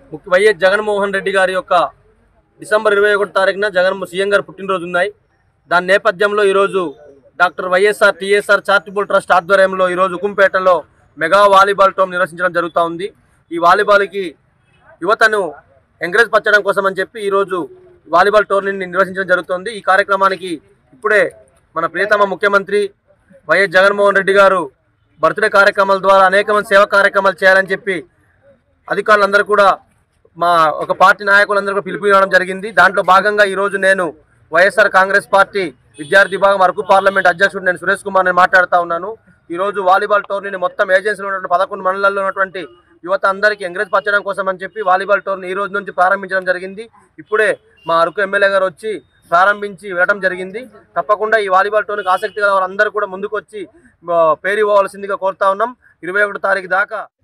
ముఖ్య- వైఎస్ జగన్మోహన్ రెడ్డి గారి యొక్క డిసెంబర్ ఇరవై ఒకటి తారీఖున జగన్ సీఎం గారు పుట్టినరోజు ఉన్నాయి దాని నేపథ్యంలో ఈరోజు doctor YSR TSR charitable trust ఆధ్వర్యంలో ఈరోజు ఉకుంపేటలో మెగా వాలీబాల్ టోర్నమెంట్ నిర్వహించడం జరుగుతూ ఉంది ఈ వాలీబాల్కి యువతను ఎంకరేజ్ పరచడం కోసం అని చెప్పి ఈరోజు వాలీబాల్ టోర్నీని నిర్వహించడం జరుగుతుంది ఈ కార్యక్రమానికి ఇప్పుడే మన ప్రియతమ ముఖ్యమంత్రి వైఎస్ జగన్మోహన్ రెడ్డి గారు బర్త్డే కార్యక్రమాల ద్వారా అనేక మంది సేవా కార్యక్రమాలు చేయాలని చెప్పి అధికారులందరూ కూడా మా ఒక పార్టీ నాయకులందరూ కూడా పిలుపు ఇవ్వడం జరిగింది దాంట్లో భాగంగా ఈరోజు నేను వైఎస్ఆర్ కాంగ్రెస్ పార్టీ విద్యార్థి విభాగం అరకు పార్లమెంట్ అధ్యక్షుడు నేను సురేష్ కుమార్ నేను మాట్లాడుతూ ఉన్నాను ఈరోజు వాలీబాల్ టోర్నీని మొత్తం ఏజెన్సీలో ఉన్నటువంటి పదకొండు మండలాల్లో ఉన్నటువంటి యువత అందరికీ ఎంకరేజ్ పరచడం కోసం అని చెప్పి వాలీబాల్ టోర్నీ ఈ రోజు నుంచి ప్రారంభించడం జరిగింది ఇప్పుడే మా అరకు ఎమ్మెల్యే గారు వచ్చి ప్రారంభించి వెళ్ళడం జరిగింది తప్పకుండా ఈ వాలీబాల్ టోర్నీకి ఆసక్తి గల వారందరూ కూడా ముందుకు వచ్చి ఆ, పేరు ఇవ్వవలసిందిగా కోరుతా ఉన్నాం ఇరవై ఒకటో తారీఖు దాకా